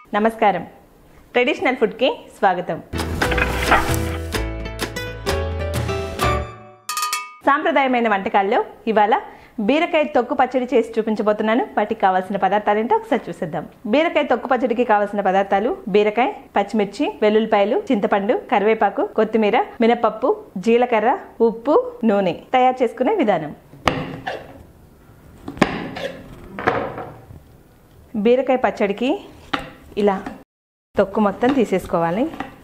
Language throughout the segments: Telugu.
నమస్కారం ట్రెడిషనల్ ఫుడ్కి స్వాగతం సాంప్రదాయమైన వంటకాల్లో ఇవాళ బీరకాయ తొక్కు పచ్చడి చేసి చూపించబోతున్నాను వాటికి కావాల్సిన పదార్థాలు ఏంటో ఒకసారి చూసేద్దాం బీరకాయ తొక్కు పచ్చడికి కావాల్సిన పదార్థాలు బీరకాయ పచ్చిమిర్చి వెల్లుల్లిపాయలు చింతపండు కరివేపాకు కొత్తిమీర మినపప్పు జీలకర్ర ఉప్పు నూనె తయారు చేసుకునే విధానం బీరకాయ పచ్చడికి ఇలా తొక్కు మొత్తం తీసేసుకోవాలి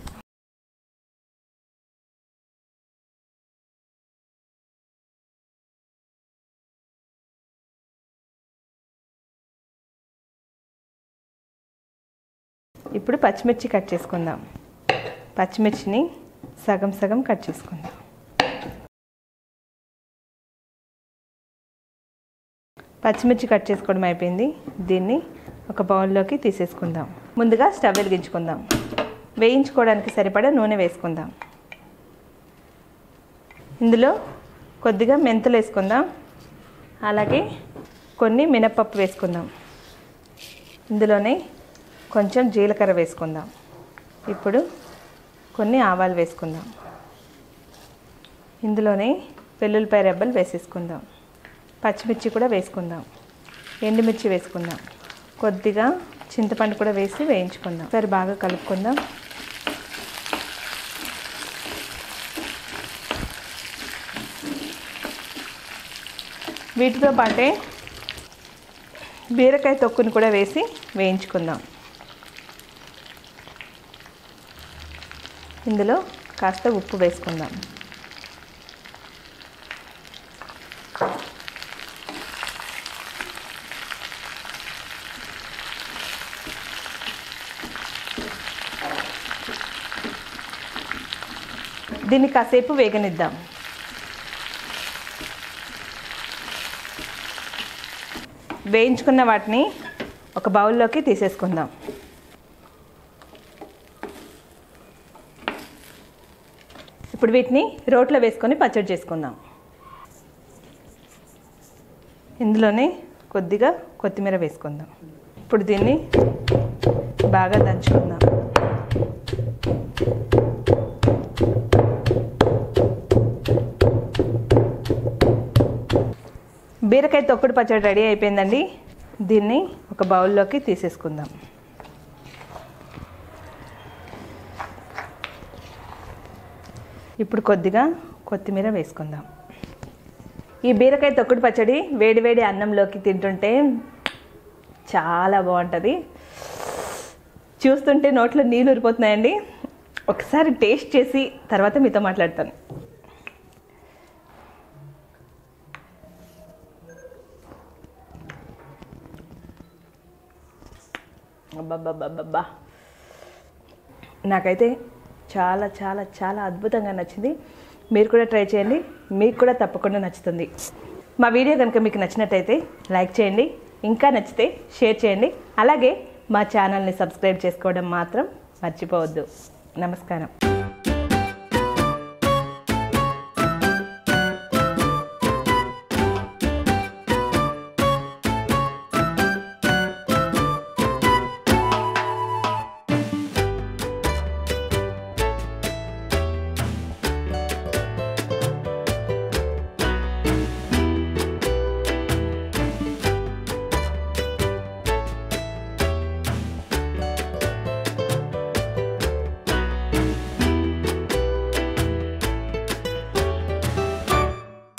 ఇప్పుడు పచ్చిమిర్చి కట్ చేసుకుందాం పచ్చిమిర్చిని సగం సగం కట్ చేసుకుందాం పచ్చిమిర్చి కట్ చేసుకోవడం అయిపోయింది దీన్ని ఒక బౌల్లోకి తీసేసుకుందాం ముందుగా స్టవ్ వెలిగించుకుందాం వేయించుకోవడానికి సరిపడా నూనె వేసుకుందాం ఇందులో కొద్దిగా మెంతులు వేసుకుందాం అలాగే కొన్ని మినప్పప్పు వేసుకుందాం ఇందులోనే కొంచెం జీలకర్ర వేసుకుందాం ఇప్పుడు కొన్ని ఆవాలు వేసుకుందాం ఇందులోనే వెల్లుల్లిపాయ రెబ్బలు వేసేసుకుందాం పచ్చిమిర్చి కూడా వేసుకుందాం ఎండుమిర్చి వేసుకుందాం కొద్దిగా చింతపండు కూడా వేసి వేయించుకుందాం సరే బాగా కలుపుకుందాం వీటితో పాటే బీరకాయ తొక్కుని కూడా వేసి వేయించుకుందాం ఇందులో కాస్త ఉప్పు వేసుకుందాం దీన్ని కాసేపు వేగనిద్దాం వేయించుకున్న వాటిని ఒక బౌల్లోకి తీసేసుకుందాం ఇప్పుడు వీటిని రోట్లో వేసుకొని పచ్చడి చేసుకుందాం ఇందులోనే కొద్దిగా కొత్తిమీర వేసుకుందాం ఇప్పుడు దీన్ని బాగా దంచుకుందాం బీరకాయ తొక్కుడు పచ్చడి రెడీ అయిపోయిందండి దీన్ని ఒక బౌల్లోకి తీసేసుకుందాం ఇప్పుడు కొద్దిగా కొత్తిమీర వేసుకుందాం ఈ బీరకాయ తొక్కుడు పచ్చడి వేడివేడి అన్నంలోకి తింటుంటే చాలా బాగుంటుంది చూస్తుంటే నోట్లో నీళ్ళు ఊరిపోతున్నాయండి ఒకసారి టేస్ట్ చేసి తర్వాత మీతో మాట్లాడతాను అబ్బబ్బబ్బబ్బా నాకైతే చాలా చాలా చాలా అద్భుతంగా నచ్చింది మీరు కూడా ట్రై చేయండి మీకు కూడా తప్పకుండా నచ్చుతుంది మా వీడియో కనుక మీకు నచ్చినట్టయితే లైక్ చేయండి ఇంకా నచ్చితే షేర్ చేయండి అలాగే మా ఛానల్ని సబ్స్క్రైబ్ చేసుకోవడం మాత్రం మర్చిపోవద్దు నమస్కారం